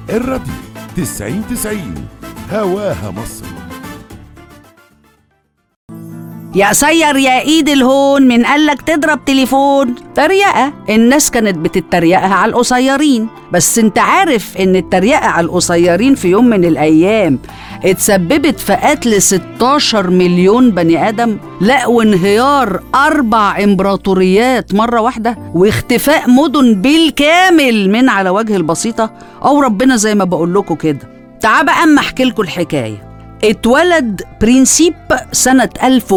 الراديو تسعين تسعين هواها مصر يا قصير يا ايد الهون من قالك تضرب تليفون تريقة الناس كانت بتتريقها على القصيرين بس انت عارف ان التريقة على القصيرين في يوم من الايام اتسببت في قتل 16 مليون بني ادم لا وانهيار اربع امبراطوريات مرة واحدة واختفاء مدن بالكامل من على وجه البسيطة او ربنا زي ما بقول لكم كده تعال بقى اما احكي لكم الحكايه اتولد برينسيب سنة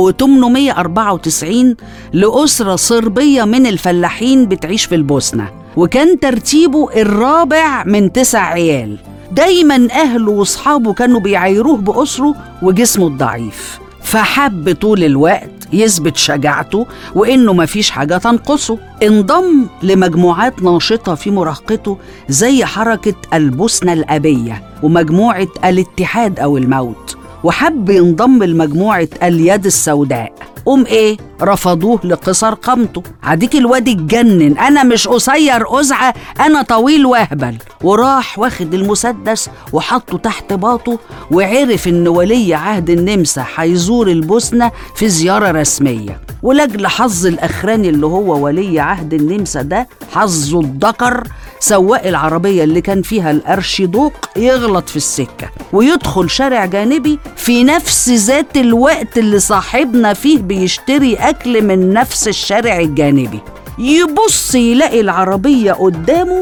1894 لأسرة صربية من الفلاحين بتعيش في البوسنة وكان ترتيبه الرابع من تسع عيال دايما أهله وأصحابه كانوا بيعايروه بأسره وجسمه الضعيف فحب طول الوقت يثبت شجاعته وإنه مفيش حاجة تنقصه انضم لمجموعات ناشطة في مراهقته زي حركة البوسنة الأبية ومجموعة الاتحاد أو الموت وحب ينضم لمجموعة اليد السوداء قوم ايه رفضوه لقصر قامته عديك الواد اتجنن انا مش قصير قزعه انا طويل واهبل وراح واخد المسدس وحطه تحت باطه وعرف ان ولي عهد النمسا هيزور البوسنه في زياره رسميه ولاجل حظ الاخراني اللي هو ولي عهد النمسا ده حظه الذكر سواق العربيه اللي كان فيها الارشيدوق يغلط في السكه ويدخل شارع جانبي في نفس ذات الوقت اللي صاحبنا فيه بيشتري اكل من نفس الشارع الجانبي يبص يلاقي العربيه قدامه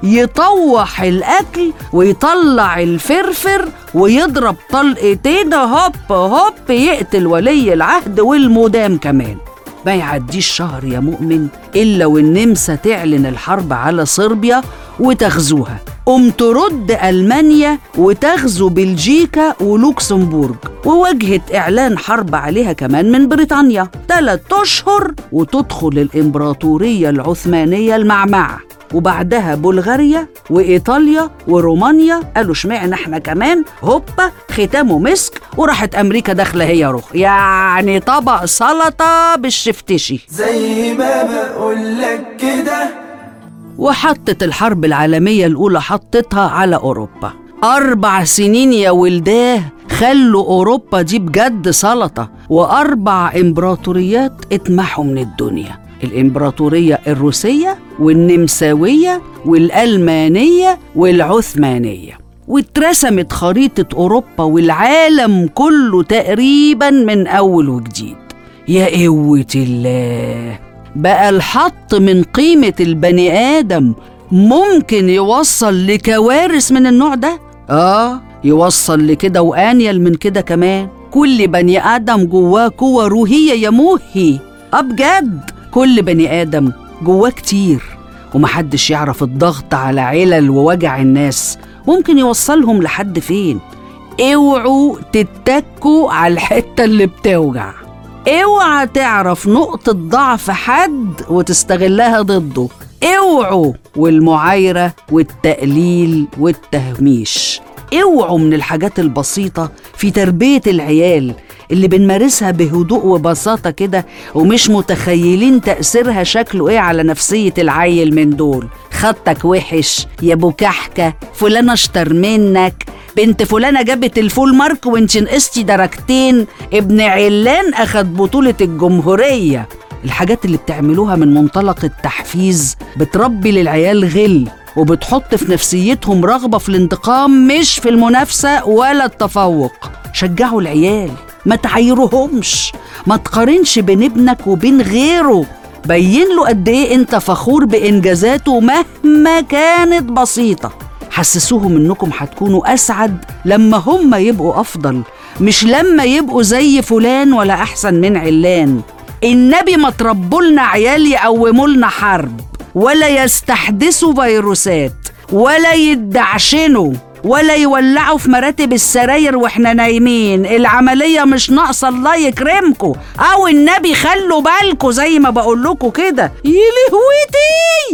يطوح الاكل ويطلع الفرفر ويضرب طلقتين هوب هوب يقتل ولي العهد والمدام كمان ما يعديش شهر يا مؤمن إلا والنمسا تعلن الحرب على صربيا وتغزوها قم ترد ألمانيا وتغزو بلجيكا ولوكسمبورج وواجهت إعلان حرب عليها كمان من بريطانيا ثلاث أشهر وتدخل الإمبراطورية العثمانية المعمعة وبعدها بلغاريا وإيطاليا ورومانيا قالوا اشمعنا احنا كمان هوبا ختامه مسك وراحت أمريكا داخلة هي رخ يعني طبق سلطة بالشفتشي زي ما بقولك كده وحطت الحرب العالمية الأولى حطتها على أوروبا أربع سنين يا ولداه خلوا أوروبا دي بجد سلطة وأربع إمبراطوريات اتمحوا من الدنيا الإمبراطورية الروسية والنمساوية والألمانية والعثمانية واترسمت خريطة أوروبا والعالم كله تقريبا من أول وجديد يا قوة الله بقى الحط من قيمة البني آدم ممكن يوصل لكوارث من النوع ده؟ آه يوصل لكده وأنيل من كده كمان كل بني آدم جواه قوة روحية يا موهي آه بجد كل بني آدم جواه كتير ومحدش يعرف الضغط على علل ووجع الناس ممكن يوصلهم لحد فين اوعوا تتكوا على الحتة اللي بتوجع اوعى تعرف نقطة ضعف حد وتستغلها ضده اوعوا والمعايرة والتقليل والتهميش اوعوا من الحاجات البسيطة في تربية العيال اللي بنمارسها بهدوء وبساطة كده ومش متخيلين تأثيرها شكله ايه على نفسية العيل من دول خطك وحش يا ابو كحكة فلانة اشطر منك بنت فلانة جابت الفول مارك وانت نقصتي درجتين ابن علان اخد بطولة الجمهورية الحاجات اللي بتعملوها من منطلق التحفيز بتربي للعيال غل وبتحط في نفسيتهم رغبة في الانتقام مش في المنافسة ولا التفوق شجعوا العيال ما تعايرهمش ما تقارنش بين ابنك وبين غيره بين له قد ايه انت فخور بانجازاته مهما كانت بسيطه حسسوهم انكم هتكونوا اسعد لما هم يبقوا افضل مش لما يبقوا زي فلان ولا احسن من علان النبي ما تربولنا عيال يقوموا لنا حرب ولا يستحدثوا فيروسات ولا يدعشنوا ولا يولعوا في مراتب السراير واحنا نايمين العملية مش ناقصة الله يكرمكم او النبي خلوا بالكوا زي ما بقول لكم كده يلهوتي